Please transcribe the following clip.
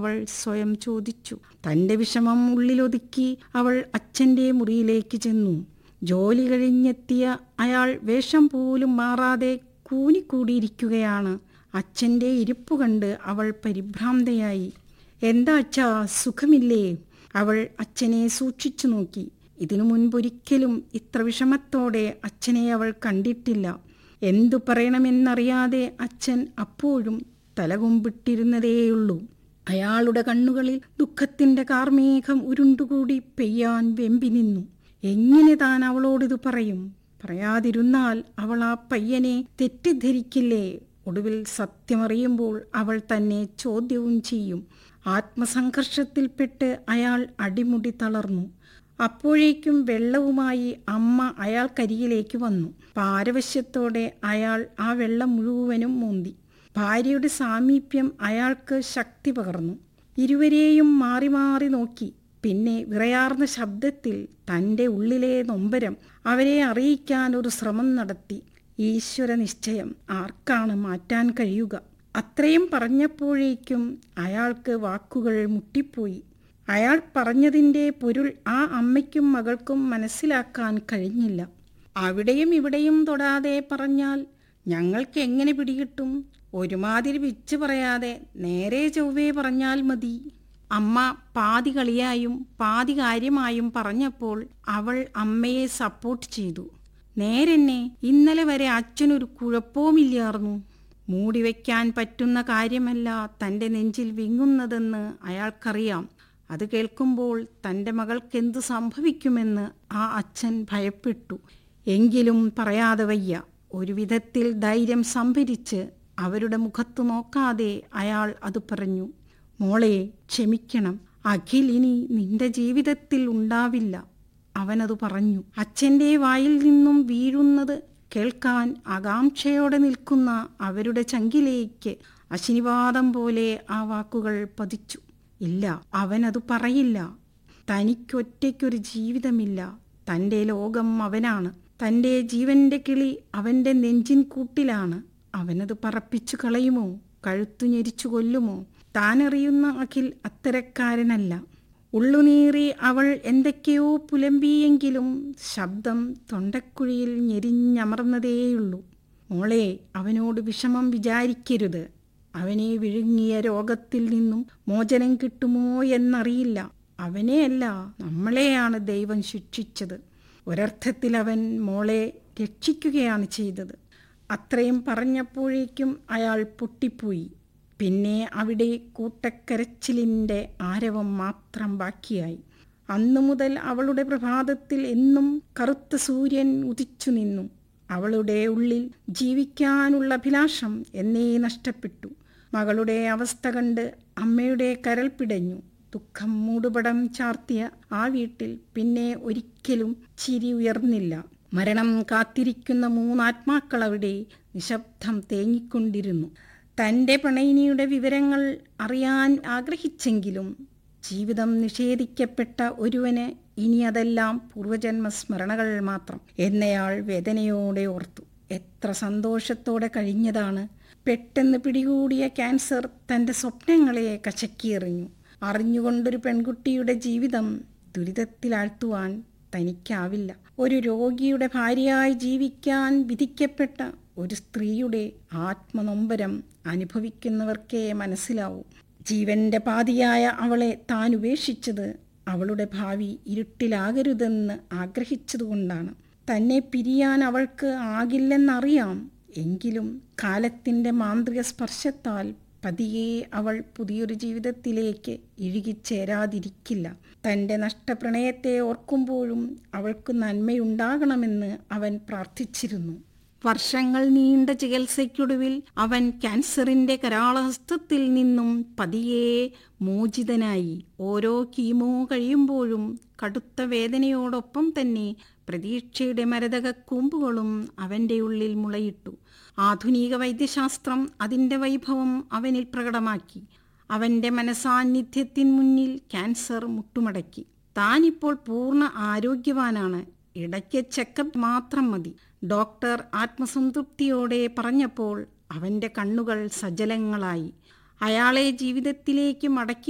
അവൾ സ്വയം ചോദിച്ചു തന്റെ വിഷമം ഉള്ളിലൊതുക്കി അവൾ അച്ഛന്റെ മുറിയിലേക്ക് ചെന്നു ജോലി കഴിഞ്ഞെത്തിയ അയാൾ വേഷം പോലും മാറാതെ കൂനിക്കൂടിയിരിക്കുകയാണ് അച്ഛന്റെ ഇരിപ്പു കണ്ട് അവൾ പരിഭ്രാന്തയായി എന്താ അച്ഛാ സുഖമില്ലേ അവൾ അച്ഛനെ സൂക്ഷിച്ചു നോക്കി ഇതിനു മുൻപൊരിക്കലും ഇത്ര വിഷമത്തോടെ അച്ഛനെ അവൾ കണ്ടിട്ടില്ല എന്തു പറയണമെന്നറിയാതെ അച്ഛൻ അപ്പോഴും തലകുമ്പിട്ടിരുന്നതേയുള്ളൂ അയാളുടെ കണ്ണുകളിൽ ദുഃഖത്തിന്റെ കാർമേഘം ഉരുണ്ടുകൂടി പെയ്യാൻ വെമ്പി നിന്നു എങ്ങനെ താൻ അവളോടിത് പറയും പറയാതിരുന്നാൽ അവൾ ആ പയ്യനെ തെറ്റിദ്ധരിക്കില്ലേ ഒടുവിൽ സത്യമറിയുമ്പോൾ അവൾ തന്നെ ചോദ്യവും ചെയ്യും ആത്മസംഘർഷത്തിൽപ്പെട്ട് അയാൾ അടിമുടി തളർന്നു അപ്പോഴേക്കും വെള്ളവുമായി അമ്മ അയാൾക്കരികിലേക്ക് വന്നു പാരവശ്യത്തോടെ അയാൾ ആ വെള്ളം മുഴുവനും മൂന്തി ഭാര്യയുടെ സാമീപ്യം അയാൾക്ക് ശക്തി പകർന്നു ഇരുവരെയും മാറി മാറി നോക്കി പിന്നെ വിറയാർന്ന ശബ്ദത്തിൽ തൻ്റെ ഉള്ളിലെ നൊമ്പരം അവരെ അറിയിക്കാൻ ഒരു ശ്രമം നടത്തി ഈശ്വര നിശ്ചയം ആർക്കാണ് മാറ്റാൻ കഴിയുക അത്രയും പറഞ്ഞപ്പോഴേക്കും അയാൾക്ക് വാക്കുകൾ മുട്ടിപ്പോയി അയാൾ പറഞ്ഞതിൻ്റെ പൊരുൾ ആ അമ്മയ്ക്കും മകൾക്കും മനസ്സിലാക്കാൻ കഴിഞ്ഞില്ല അവിടെയും ഇവിടെയും തൊടാതെ പറഞ്ഞാൽ ഞങ്ങൾക്ക് എങ്ങനെ പിടികിട്ടും ഒരുമാതിരി വിച്ച് പറയാതെ നേരെ ചൊവ്വേ പറഞ്ഞാൽ മതി അമ്മ പാതി കളിയായും പാതി കാര്യമായും പറഞ്ഞപ്പോൾ അവൾ അമ്മയെ സപ്പോർട്ട് ചെയ്തു നേരെന്നെ ഇന്നലെ വരെ അച്ഛനൊരു കുഴപ്പവുമില്ലായിരുന്നു മൂടിവെക്കാൻ പറ്റുന്ന കാര്യമല്ല തൻ്റെ നെഞ്ചിൽ വിങ്ങുന്നതെന്ന് അയാൾക്കറിയാം അത് കേൾക്കുമ്പോൾ തൻ്റെ മകൾക്കെന്ത് സംഭവിക്കുമെന്ന് ആ അച്ഛൻ ഭയപ്പെട്ടു എങ്കിലും പറയാതെ വയ്യ ഒരു വിധത്തിൽ ധൈര്യം സംഭരിച്ച് അവരുടെ മുഖത്ത് നോക്കാതെ അയാൾ അത് പറഞ്ഞു മോളെ ക്ഷമിക്കണം അഖിൽ ഇനി നിന്റെ ജീവിതത്തിൽ ഉണ്ടാവില്ല അവനത് പറഞ്ഞു അച്ഛൻ്റെ വായിൽ നിന്നും വീഴുന്നത് കേൾക്കാൻ ആകാംക്ഷയോടെ നിൽക്കുന്ന അവരുടെ ചങ്കിലേക്ക് അശിനിവാദം പോലെ ആ വാക്കുകൾ പതിച്ചു ഇല്ല അവനത് പറയില്ല തനിക്കൊറ്റയ്ക്കൊരു ജീവിതമില്ല തൻ്റെ ലോകം അവനാണ് തൻ്റെ ജീവന്റെ കിളി അവൻ്റെ നെഞ്ചിൻ കൂട്ടിലാണ് അവനത് പറപ്പിച്ചു കളയുമോ കഴുത്തു ഞെരിച്ചു കൊല്ലുമോ താനറിയുന്ന അഖിൽ അത്തരക്കാരനല്ല ഉള്ളുനീറി അവൾ എന്തൊക്കെയോ പുലമ്പിയെങ്കിലും ശബ്ദം തൊണ്ടക്കുഴിയിൽ ഞെരിഞ്ഞമർന്നതേയുള്ളൂ മോളെ അവനോട് വിഷമം വിചാരിക്കരുത് അവനെ വിഴുങ്ങിയ രോഗത്തിൽ നിന്നും മോചനം കിട്ടുമോ എന്നറിയില്ല അവനെയല്ല നമ്മളെയാണ് ദൈവം ശിക്ഷിച്ചത് ഒരർത്ഥത്തിൽ അവൻ മോളെ രക്ഷിക്കുകയാണ് ചെയ്തത് അത്രയും പറഞ്ഞപ്പോഴേക്കും അയാൾ പൊട്ടിപ്പോയി പിന്നെ അവിടെ കൂട്ടക്കരച്ചിലിൻ്റെ ആരവം മാത്രം ബാക്കിയായി അന്നു മുതൽ അവളുടെ പ്രഭാതത്തിൽ എന്നും കറുത്ത സൂര്യൻ ഉദിച്ചു നിന്നു അവളുടെ ഉള്ളിൽ ജീവിക്കാനുള്ള അഭിലാഷം എന്നേ നഷ്ടപ്പെട്ടു മകളുടെ അവസ്ഥ കണ്ട് അമ്മയുടെ കരൾ പിടഞ്ഞു ദുഃഖം മൂടുപടം ചാർത്തിയ ആ വീട്ടിൽ പിന്നെ ഒരിക്കലും ചിരി ഉയർന്നില്ല മരണം കാത്തിരിക്കുന്ന മൂന്നാത്മാക്കൾ അവിടെ നിശബ്ദം തേങ്ങിക്കൊണ്ടിരുന്നു തൻ്റെ പ്രണയിനിയുടെ വിവരങ്ങൾ അറിയാൻ ആഗ്രഹിച്ചെങ്കിലും ജീവിതം നിഷേധിക്കപ്പെട്ട ഒരുവന് ഇനി അതെല്ലാം പൂർവജന്മ സ്മരണകൾ മാത്രം എന്നയാൾ വേദനയോടെ ഓർത്തു എത്ര സന്തോഷത്തോടെ കഴിഞ്ഞതാണ് പെട്ടെന്ന് പിടികൂടിയ ക്യാൻസർ തൻ്റെ സ്വപ്നങ്ങളെ കശക്കിയെറിഞ്ഞു അറിഞ്ഞുകൊണ്ടൊരു പെൺകുട്ടിയുടെ ജീവിതം ദുരിതത്തിലാഴ്ത്തുവാൻ തനിക്കാവില്ല ഒരു രോഗിയുടെ ഭാര്യയായി ജീവിക്കാൻ വിധിക്കപ്പെട്ട ഒരു സ്ത്രീയുടെ ആത്മനൊമ്പരം അനുഭവിക്കുന്നവർക്കേ മനസ്സിലാവൂ ജീവന്റെ പാതിയായ അവളെ താൻ ഉപേക്ഷിച്ചത് അവളുടെ ഭാവി ഇരുട്ടിലാകരുതെന്ന് ആഗ്രഹിച്ചതുകൊണ്ടാണ് തന്നെ പിരിയാൻ അവൾക്ക് ആകില്ലെന്നറിയാം എങ്കിലും കാലത്തിൻ്റെ മാന്ത്രിക സ്പർശത്താൽ പതിയെ അവൾ പുതിയൊരു ജീവിതത്തിലേക്ക് ഇഴുകിച്ചേരാതിരിക്കില്ല തൻ്റെ നഷ്ടപ്രണയത്തെ ഓർക്കുമ്പോഴും അവൾക്ക് നന്മയുണ്ടാകണമെന്ന് അവൻ പ്രാർത്ഥിച്ചിരുന്നു വർഷങ്ങൾ നീണ്ട ചികിത്സയ്ക്കൊടുവിൽ അവൻ ക്യാൻസറിന്റെ കരാളഹസ്തത്തിൽ നിന്നും പതിയെ മോചിതനായി ഓരോ കീമോ കഴിയുമ്പോഴും കടുത്ത വേദനയോടൊപ്പം തന്നെ പ്രതീക്ഷയുടെ മരതക കൂമ്പുകളും അവൻ്റെ ഉള്ളിൽ മുളയിട്ടു ആധുനിക വൈദ്യശാസ്ത്രം അതിൻ്റെ വൈഭവം അവനിൽ പ്രകടമാക്കി അവൻ്റെ മനസാന്നിധ്യത്തിൻ മുന്നിൽ ക്യാൻസർ മുട്ടുമടക്കി താനിപ്പോൾ പൂർണ്ണ ആരോഗ്യവാനാണ് ഇടയ്ക്ക് ചെക്കപ്പ് മാത്രം മതി ഡോക്ടർ ആത്മസംതൃപ്തിയോടെ പറഞ്ഞപ്പോൾ അവൻ്റെ കണ്ണുകൾ സജലങ്ങളായി അയാളെ ജീവിതത്തിലേക്ക് മടക്കി